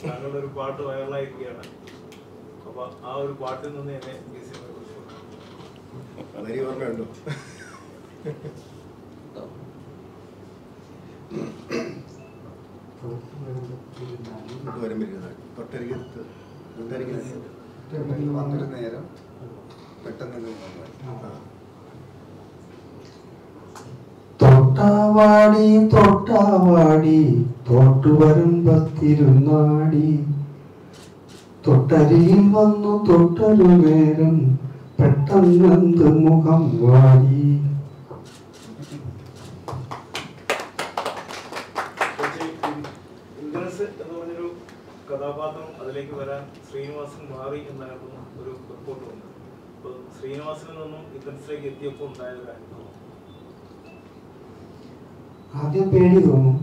താങ്കളുടെ ഒരു പാട്ട് വൈറലായിരിക്കുകയാണ് അപ്പൊ ആ ഒരു പാട്ടിൽ നിന്ന് എന്നെ ഈ സിനിമയെ കുറിച്ച് വരി ഓർമ്മയുണ്ടോ ഇങ്ങോട്ട് വരുമ്പോൾ തൊട്ടരികത്ത് തൊട്ടരികത്ത് വന്നൊരു നേരം പെട്ടെന്ന് ഇത് വന്നു. തൊട്ടാവാടി തൊട്ടാവാടി തോട്ടു വരുമ്പത്തിരുന്നാടി തൊട്ടരിയിൽ വന്നു തൊട്ടൊരു നേരം പെട്ടെന്നെന്ത് മുഖം വാടി പക്ഷേ ഇൻ- ഇന്ദ്രൻസ് എന്ന് പറഞ്ഞൊരു കഥാപാത്രം അതിലേക്ക് വരാൻ ശ്രീനിവാസൻ മാറി എന്നായിരുന്നു ഒരു റിപ്പോർട്ട് വന്നത് അപ്പൊ ശ്രീനിവാസനിൽ നിന്നും ഇന്ദ്രൻസിലേക്ക് എത്തിയപ്പോൾ ഉണ്ടായ ഒരു അനുഭവം ആദ്യം പേടി തോന്നും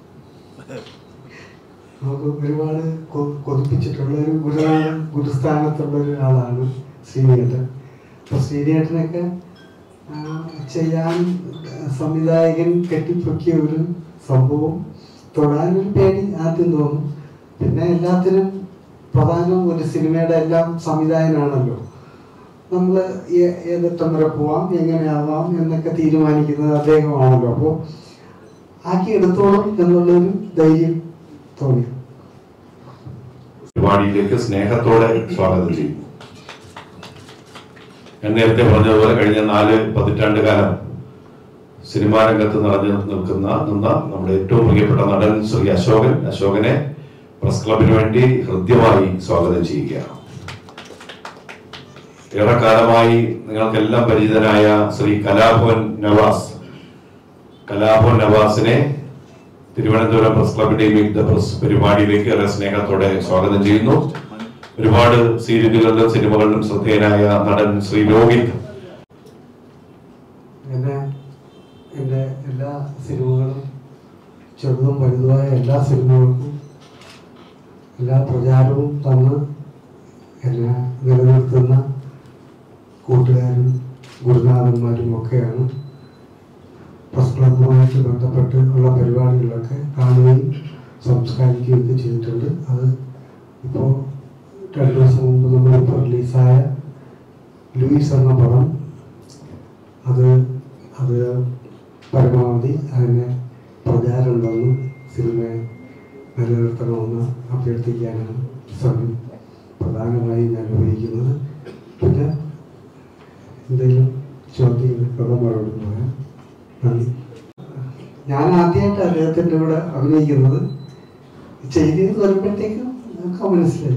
നമുക്ക് ഒരുപാട് കൊ- കൊതിപ്പിച്ചിട്ടുള്ള ഒരു ഗുരുനാഥ ഗുരുസ്ഥാനത്തുള്ള ഒരാളാണ് ശ്രീനേട്ടൻ അപ്പൊ ശ്രീനേട്ടനൊക്കെ ആ, ചെയ്യാൻ സംവിധായകൻ കെട്ടിപ്പൊക്കിയ ഒരു സംഭവം തൊടാനൊരു പേടി ആദ്യം തോന്നും പിന്നെ എല്ലാത്തിനും പ്രധാനം ഒരു സിനിമയുടെ എല്ലാം സംവിധായകനാണല്ലോ നമ്മൾ ഏതറ്റം വരെ പോവാം എങ്ങനെയാവാം എന്നൊക്കെ തീരുമാനിക്കുന്നത് അദ്ദേഹമാണല്ലോ അപ്പോൾ ആക്കി എടുത്തോളും എന്നുള്ളൊരു ധൈര്യം തോന്നി പരിപാടിയിലേക്ക് സ്നേഹത്തോടെ സ്വാഗതം ചെയ്യും ഞാൻ നേരത്തെ പറഞ്ഞതുപോലെ കഴിഞ്ഞ നാല് പതിറ്റാണ്ട് കാലം സിനിമാ രംഗത്ത് നിറഞ്ഞു നിൽക്കുന്ന നിന്ന നമ്മുടെ ഏറ്റവും പ്രിയപ്പെട്ട നടൻ ശ്രീ അശോകൻ അശോകനെ പ്രസ് ക്ലബിന് വേണ്ടി ഹൃദ്യമായി സ്വാഗതം ചെയ്യുകയാണ് ഏറെക്കാലമായി നിങ്ങൾക്കെല്ലാം പരിചിതനായ ശ്രീ കലാഭവൻ നവാസ് കലാഭവൻ നവാസിനെ തിരുവനന്തപുരം പ്രസ് ക്ലബിന്റെ മീറ്റ് ദ പ്രസ് പരിപാടിയിലേക്ക് ഏറെ സ്നേഹത്തോടെ സ്വാഗതം ചെയ്യുന്നു ഒരുപാട് സീരിയലുകളിലും സിനിമകളിലും ശ്രദ്ധേയനായ നടൻ ശ്രീ രോഹിത് എന്നെ എൻ്റെ എല്ലാ സിനിമകളും ചെറുതും വലുതുമായ എല്ലാ സിനിമകൾക്കും എല്ലാ പ്രചാരവും തന്ന് എന്നെ നിലനിർത്തുന്ന കൂട്ടുകാരും ഗുരുനാഥന്മാരും ഒക്കെയാണ് പ്രസ് ക്ലബുമായിട്ട് ബന്ധപ്പെട്ട് ഉള്ള പരിപാടികളൊക്കെ കാണുകയും സംസ്കാരിക്കുകയൊക്കെ ചെയ്തിട്ടുണ്ട് അത് ഇപ്പോൾ രണ്ട് ദിവസം മുമ്പ് നമ്മളിപ്പോൾ റിലീസായ ലൂയിസ് എന്ന പടം അത് അത് പരമാവധി അതിനെ പ്രചാരം തന്ന് സിനിമയെ നിലനിർത്തണമെന്ന് അഭ്യർത്ഥിക്കാനാണ് സമയം പ്രധാനമായും ഞാൻ ഉപയോഗിക്കുന്നത് പിന്നെ എന്തെങ്കിലും ചോദ്യം പ്രഥമരോട് പോയാൽ നന്ദി ഞാൻ ആദ്യമായിട്ട് അദ്ദേഹത്തിൻ്റെ കൂടെ അഭിനയിക്കുന്നത് ചെയ്ത് വരുമ്പോഴത്തേക്കും നമുക്ക് മനസ്സിലായി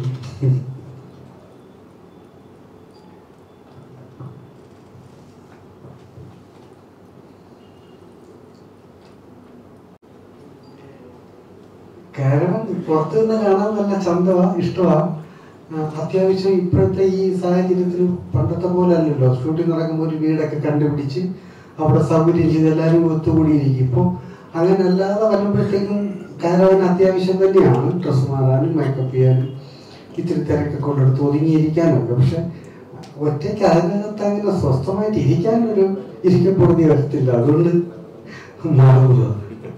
കേരളം പുറത്തു നിന്ന് കാണാൻ നല്ല ചന്തമാ ഇഷ്ടമാ ആ, അത്യാവശ്യം ഇപ്പോഴത്തെ ഈ സാഹചര്യത്തിൽ പണ്ടത്തെ പോലെ അല്ലല്ലോ ഷൂട്ടിംഗ് നടക്കുമ്പോൾ ഒരു വീടൊക്കെ കണ്ടുപിടിച്ച് അവിടെ സൗകര്യം ചെയ്ത് എല്ലാവരും ഒത്തുകൂടിയിരിക്കും ഇപ്പോൾ അങ്ങനെ അല്ലാതെ വരുമ്പോഴത്തേക്കും കാരവൻ അത്യാവശ്യം തന്നെയാണ് ഡ്രസ്സ് മാറാനും മേക്കപ്പ് ചെയ്യാനും ഇത്തിരി തിരക്കൊക്കെ കൊണ്ടെടുത്ത് ഒതുങ്ങിയിരിക്കാനൊക്കെ പക്ഷെ ഒറ്റയ്ക്ക് അതിനകത്ത് അങ്ങനെ സ്വസ്ഥമായിട്ട് ഇരിക്കാനൊരു ഇരിക്കപ്പൊറുതി വരത്തില്ല അതുകൊണ്ട് മാറുന്നതാണ്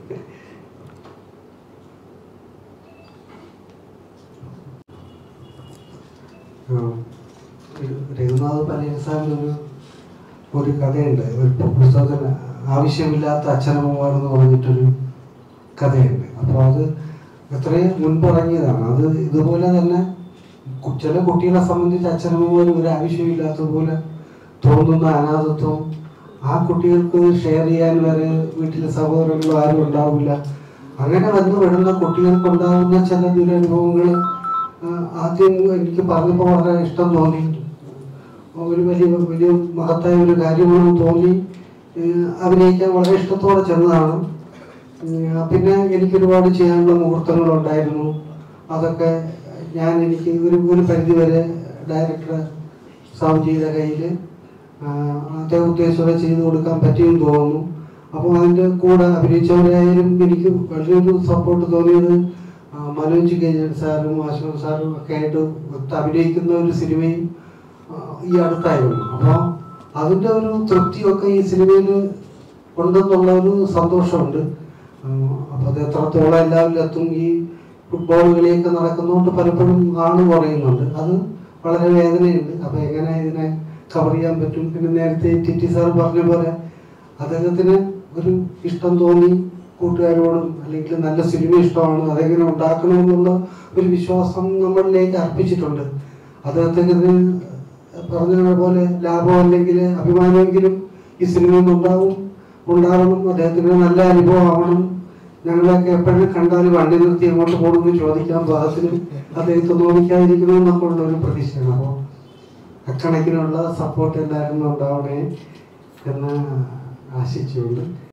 രഘുനാഥ് പനീർസാമിന് ഒരു ഒരു കഥയുണ്ട് ഒരു പുസ്തകത്തിന് ആവശ്യമില്ലാത്ത അച്ഛനമ്മമാർ എന്ന് പറഞ്ഞിട്ടൊരു കഥയുണ്ട് അപ്പോൾ അത് എത്രയും മുൻപിറങ്ങിയതാണ് അത് ഇതുപോലെ തന്നെ കു- ചില കുട്ടികളെ സംബന്ധിച്ച് അച്ഛനമ്മമാർ ഒരു ആവശ്യമില്ലാത്തതുപോലെ തോന്നുന്ന അനാഥത്വം ആ കുട്ടികൾക്ക് ഷെയർ ചെയ്യാൻ വരെ വീട്ടിലെ സഹോദരങ്ങളോ ആരും ഉണ്ടാവില്ല അങ്ങനെ വന്നു വിടുന്ന കുട്ടികൾക്ക് ഉണ്ടാകുന്ന ചില ദുരനുഭവങ്ങൾ ആദ്യം എനിക്ക് പറഞ്ഞപ്പോൾ വളരെ ഇഷ്ടം തോന്നി ഒരു വലിയ വലിയ മഹത്തായ ഒരു കാര്യമാണെന്ന് തോന്നി ഏഹ് അഭിനയിക്കാൻ വളരെ ഇഷ്ടത്തോടെ ചെന്നതാണ് ഏഹ് പിന്നെ എനിക്ക് ഒരുപാട് ചെയ്യാനുള്ള മുഹൂർത്തങ്ങളുണ്ടായിരുന്നു അതൊക്കെ ഞാൻ എനിക്ക് ഒരു ഒരു പരിധി വരെ ഡയറക്ടർ സാബുജിയുടെ കയ്യിൽ അദ്ദേഹം ഉദ്ദേശിച്ചത് ചെയ്തു കൊടുക്കാൻ പറ്റിയെന്ന് തോന്നുന്നു അപ്പോൾ അതിൻ്റെ കൂടെ അഭിനയിച്ചവരായാലും എനിക്ക് വലിയൊരു സപ്പോർട്ട് തോന്നിയത് ആ, മനോജ് കേജൻ സാറും ആശ്വൻ സാറും ഒക്കെ ആയിട്ട് ഒത്ത് അഭിനയിക്കുന്ന ഒരു സിനിമയും ആ, ഈ അടുത്തായിരുന്നു അപ്പോൾ അതിൻ്റെ ഒരു തൃപ്തിയൊക്കെ ഈ സിനിമയിൽ ഉണ്ടെന്നുള്ള ഒരു സന്തോഷമുണ്ട് അപ്പോൾ അത് എത്രത്തോളം എല്ലാവരിലും എത്തും ഈ ഫുട്ബോൾ കളിയൊക്കെ നടക്കുന്നതുകൊണ്ട് പലപ്പോഴും ആണ് കുറയുന്നുണ്ട് അത് വളരെ വേദനയുണ്ട് അപ്പോൾ എങ്ങനെ ഇതിനെ കവർ ചെയ്യാൻ പറ്റും പിന്നെ നേരത്തെ ടി ടി സാർ പറഞ്ഞ പോലെ അദ്ദേഹത്തിന് ഒരു ഇഷ്ടം തോന്നി കൂട്ടുകാരോടും അല്ലെങ്കിൽ നല്ല സിനിമ ഇഷ്ടമാണ് അതെങ്ങനെ ഉണ്ടാക്കണമെന്നുള്ള ഒരു വിശ്വാസം നമ്മളിലേക്ക് അർപ്പിച്ചിട്ടുണ്ട് അദ്ദേഹത്തിന് പറഞ്ഞ പോലെ ലാഭം അല്ലെങ്കിൽ അഭിമാനമെങ്കിലും ഈ സിനിമയിൽ നിന്ന് ഉണ്ടാവും ഉണ്ടാവണം അദ്ദേഹത്തിന് നല്ല അനുഭവം ആവണം ഞങ്ങളൊക്കെ എപ്പോഴും കണ്ടാൽ വണ്ടി നിർത്തി എങ്ങോട്ട് പോകണമെന്ന് ചോദിക്കാൻ പാകത്തിന് അദ്ദേഹത്തെ നോവിക്കാതിരിക്കണമെന്നൊക്കെ ഉള്ള ഒരു പ്രതീക്ഷയാണ് അപ്പോൾ അക്കണക്കിനുള്ള സപ്പോർട്ട് എല്ലാവരും ഉണ്ടാവണേ എന്ന് ആശിച്ചുകൊണ്ട്